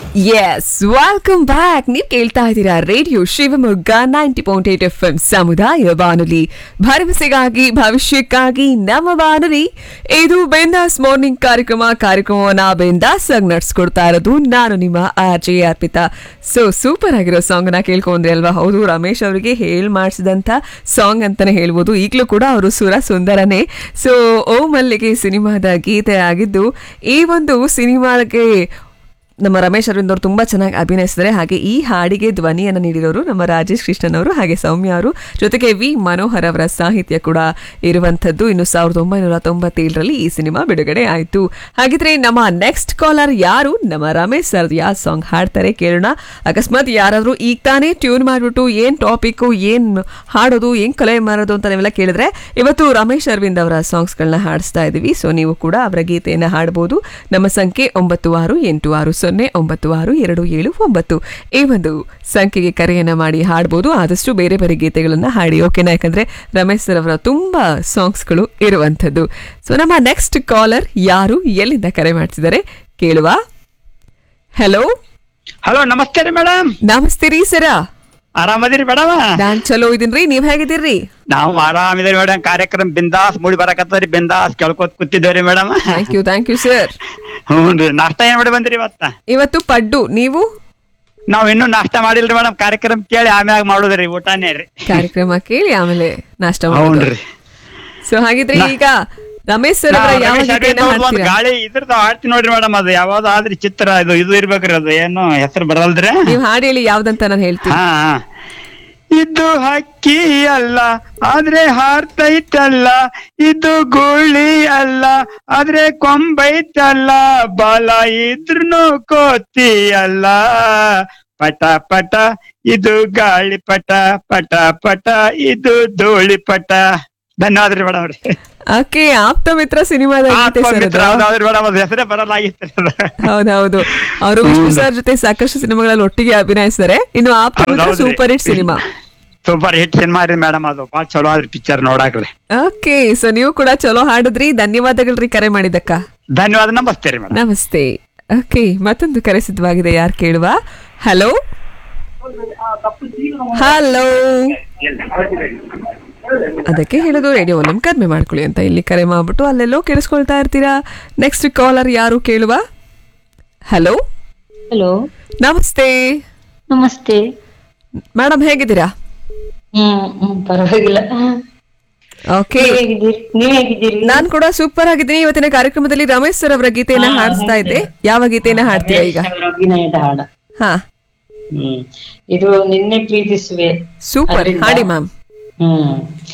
S welcome back ನೀವು ಕೇಳ್ತಾ ಇದ್ದೀರಾ radio Shivamogga ninety point eight F M ಸಮುದಾಯ ಬಾನುಲಿ ಭರವಸೆಗಾಗಿ ಭವಿಷ್ಯಕ್ಕಾಗಿ ನಮ್ಮ ಬಾನುಲಿ ಇದು ಬೆಂದಾಸ್ ಮಾರ್ನಿಂಗ್ ಕಾರ್ಯಕ್ರಮ ಕಾರ್ಯಕ್ರಮವನ್ನ ಬೆಂದಾಸ್ ಆಗಿ ನಡ್ಸ್ಕೊಡ್ತಾ ಇರೋದು ನಾನು ನಿಮ್ಮ R J Arpita so super ಆಗಿರೋ ಸಾಂಗ್ ನ ಕೇಳ್ಕೊಂಡ್ರಿ ಅಲ್ವಾ ಹೌದು ರಮೇಶ್ ಅವರಿಗೆ ಹೇಳ್ ಮಾಡಿಸಿದಂತ ಸಾಂಗ್ ಅಂತಾನೆ ಹೇಳ್ಬೋದು ಈಗಲೂ ಕೂಡ ಅವರು ಸುರ ಸುಂದರನೇ ಸೊ ಓ ಮಲ್ಲಿಗೆ ಸಿನಿಮಾದ ಗೀತೆ ಆಗಿದ್ದು ಈ ಒಂದು ಸಿನಿಮಾಗೆ ನಮ್ಮ ರಮೇಶ್ ಅರವಿಂದ್ ಅವರು ತುಂಬಾ ಚೆನ್ನಾಗಿ ಅಭಿನಯಿಸಿದ್ದಾರೆ ಹಾಗೆ ಈ ಹಾಡಿಗೆ ಧ್ವನಿಯನ್ನು ನೀಡಿರೋರು ನಮ್ಮ ರಾಜೇಶ್ ಕೃಷ್ಣನ್ ಅವರು ಹಾಗೆ ಸೌಮ್ಯ ಅವರು ಜೊತೆಗೆ ವಿ ಮನೋಹರ್ ಅವರ ಸಾಹಿತ್ಯ ಕೂಡ ಇರುವಂಥದ್ದು ಇನ್ನು ಸಾವಿರದ ಒಂಬೈನೂರ ತೊಂಬತ್ತೇಳರಲ್ಲಿ ಈ ಸಿನಿಮಾ ಬಿಡುಗಡೆ ಆಯಿತು ಹಾಗಿದ್ರೆ ನಮ್ಮ ನೆಕ್ಸ್ಟ್ ಕಾಲರ್ ಯಾರು ನಮ್ಮ ರಮೇಶ್ ಸರ್ ಯಾವ ಸಾಂಗ್ ಹಾಡ್ತಾರೆ ಕೇಳೋಣ ಅಕಸ್ಮಾತ್ ಯಾರಾದರೂ ಈಗ ತಾನೇ ಟ್ಯೂನ್ ಮಾಡಿಬಿಟ್ಟು ಏನ್ ಟಾಪಿಕ್ ಏನ್ ಹಾಡೋದು ಏನ್ ಕಲೆ ಮಾಡೋದು ಅಂತ ನೀವೆಲ್ಲ ಕೇಳಿದ್ರೆ ಇವತ್ತು ರಮೇಶ್ ಅರವಿಂದ್ ಅವರ ಸಾಂಗ್ಸ್ಗಳನ್ನ ಹಾಡಿಸ್ತಾ ಇದ್ದೀವಿ ಸೊ ನೀವು ಕೂಡ ಅವರ ಗೀತೆಯನ್ನು ಹಾಡಬಹುದು ನಮ್ಮ ಸಂಖ್ಯೆ ಒಂಬತ್ತು ಆರು ಎಂಟು ಆರು ಸೊನ್ನೆ ಒಂಬತ್ತು ಆರು ಎರಡು ಏಳು ಒಂಬತ್ತು ಈ ಒಂದು ಸಂಖ್ಯೆಗೆ ಕರೆಯನ್ನ ಮಾಡಿ ಹಾಡ್ಬೋದು ಆದಷ್ಟು ಬೇರೆ ಬೇರೆ ಗೀತೆಗಳನ್ನ ಹಾಡಿ ಓಕೆನಾ ಯಾಕಂದ್ರೆ ರಮೇಶ್ ಸರ್ ಅವರ ತುಂಬಾ ಸಾಂಗ್ಸ್ಗಳು ಇರುವಂಥದ್ದು ಸೊ ನಮ್ಮ ನೆಕ್ಸ್ಟ್ ಕಾಲರ್ ಯಾರು ಎಲ್ಲಿಂದ ಕರೆ ಮಾಡ್ತಿದ್ದಾರೆ ಕೇಳುವ ಹಲೋ ಹಲೋ ನಮಸ್ತೆ ರೀ ಮೇಡಮ್ ನಮಸ್ತೆ ರೀ ಸರ ಆರಾಮದಿರಿ ಮೇಡಮ್ ನಾನ್ ಚಲೋ ಇದೀನ್ರಿ ನೀವ್ ಹೇಗಿದ್ದೀರಿ ನಾವು ಆರಾಮಿದೇರಿ ಮೇಡಮ್ ಕಾರ್ಯಕ್ರಮ ಬಿಂದಾಸ್ ಮೂಡಿ ಬರಕತ್ತದ್ರಿ ಬಿಂದಾಸ್ ಕೇಳ್ಕೊತ್ ಕೂತಿದ್ದೇವ್ರಿ madam thank you thank you sir ಹ್ಞೂ ನಾಷ್ಟ ಏನ್ ಮಾಡಿ ಬಂದ್ರಿ ಇವತ್ತ ಇವತ್ತು ಪಡ್ಡು ನೀವು ನಾವ್ ಇನ್ನೂ ನಾಷ್ಟ ಮಾಡಿಲ್ರಿ ಮೇಡಮ್ ಕಾರ್ಯಕ್ರಮ ಕೇಳಿ ಆಮ್ಯಾಗ ಮಾಡೋದ್ರಿ ಊಟನೇ ರೀ ಕಾರ್ಯಕ್ರಮ ಕೇಳಿ ಆಮೇಲೆ ನಾಷ್ಟ ಮಾಡೋದು ಹೌನ್ರಿ ಸೊ ಹಾಗಿದ್ರೆ ಈಗ ರಮೇಶ್ ಸರ್ ನಾ ಅವರ ಯಾವ ರಮೇಶ್ ಗೀತೆಯನ್ನ ಅರವಿಂದ್ ಅವ್ರ್ದು ಒಂದ್ ಹಾಡ್ತೀರಾ ಗಾಳಿ ಇದ್ರದ್ದು ಹಾಡ್ತೀನಿ ನೋಡ್ರಿ ಮೇಡಮ್ ಅದು ಯಾವ್ದು ಆದ್ರಿ ಚಿತ್ರ ಇದು ಇದು ಇರ್ಬೇಕ್ರಿ ಅದು ಏನು ಹೆಸರು ಬರಲ್ದ್ರಿ ನೀವ್ ಹಾಡು ಹೇಳಿ ಯಾವ್ದಂತ ನಾನು ಹೇಳ್ತೀನಿ ಹಾ ಹಾ. ಇದು ಹಕ್ಕಿ ಅಲ್ಲ ಆದ್ರೆ ಹಾರ್ತೈತಲ್ಲ ಇದು ಗುಳಿ ಅಲ್ಲ ಆದ್ರೆ ಕೊಂಬೈತಲ್ಲ ಬಾಲ ಇದ್ರುನು ಕೋತಿ ಅಲ್ಲ ಪಟ ಪಟ ಇದು ಗಾಳಿ ಪಟ ಪಟ ಪಟ ಇದು ಧೂಳಿ ಪಟ ಧನ್ಯವಾದ ರೀ ಮೇಡಮ್ ರೀ ಓಕೆ ಆಪ್ತ ಮಿತ್ರ ಸಿನಿಮಾದ ಗೀತೆ ಸರ್ ಅದು ಮೇಡಮ್ ಅದು ಹೆಸರೇ ಬರಲಾಗಿತ್ತು ಹೌದೌದು ಅವರು ವಿಷ್ಣು ಸರ್ ಜೊತೆ ಸಾಕಷ್ಟು ಸಿನಿಮಾಗಳಲ್ಲಿ ಒಟ್ಟಿಗೆ ಅಭಿನಯಿಸಿದ್ದಾರೆ ಇನ್ನು Aptha Mitra super hit cinema super hit cinema ರೀ ಮೇಡಮ್ ಅದು ಬಾಳ ಚಲೋ ಆದ್ರಿ ಪಿಕ್ಚರ್ ನೋಡಾಕ್ರಿ ಓಕೆ ಸೊ ನೀವು ಕೂಡ ಚಲೋ ಹಾಡಿದ್ರಿ ಧನ್ಯವಾದಗಳ್ರಿ ಕರೆ ಮಾಡಿದಕ್ಕ ಧನ್ಯವಾದ ನಮಸ್ತೆ ರೀ ಮೇಡಮ್ ನಮಸ್ತೆ ಓಕೆ ಮತ್ತೊಂದು ಕರೆ ಸಿದ್ಧವಾಗಿದೆ ಯಾರು ಕೇಳುವ ಹಲೋ ಹಲೋ ಅದಕ್ಕೆ ಹೇಳೋದು ರೇಡಿಯೋ ವಾಲ್ಯೂಮ್ ಕಡಿಮೆ ಮಾಡ್ಕೊಳ್ಳಿ ಅಂತ ಇಲ್ಲಿ ಕರೆ ಮಾಡ್ಬಿಟ್ಟು ಅಲ್ಲೆಲ್ಲೋ ಕೇಳಿಸ್ಕೊಳ್ತಾ ಇರ್ತೀರಾ ನೆಕ್ಸ್ಟ್ ಕಾಲರ್ ಯಾರು ಕೇಳುವ ಹಲೋ ಹಲೋ ನಮಸ್ತೆ ನಮಸ್ತೆ ಮೇಡಮ್ ಹೇಗಿದ್ದೀರಾ ಹ್ಮ್ ಹ್ಮ್ ಪರವಾಗಿಲ್ಲ ಓಕೆ ನೀವ್ ಹೇಗಿದ್ದೀರಿ ನೀವ್ ಹೇಗಿದ್ದೀರಿ ನಾನ್ ಕೂಡ ಸೂಪರ್ ಆಗಿದ್ದೀನಿ ಇವತ್ತಿನ ಕಾರ್ಯಕ್ರಮದಲ್ಲಿ ರಮೇಶ್ ಸರ್ ಅವರ ಗೀತೆಯನ್ನ ಹಾಡಿಸ್ತಾ ಇದ್ದೆ ಯಾವ ಗೀತೆಯನ್ನ ಹಾಡ್ತೀರಾ ಈಗ ಅವರ ಅಭಿನಯದ ಹಾಡ ಹಾ ಹ್ಮ್ ಇದು ನಿನ್ನೆ ಪ್ರೀತಿಸುವೆ ಸೂಪರ್ ಅದ್ರಿಂದ- ಹಾಡಿ ಮ್ಯಾಮ್ ಹ್ಮ್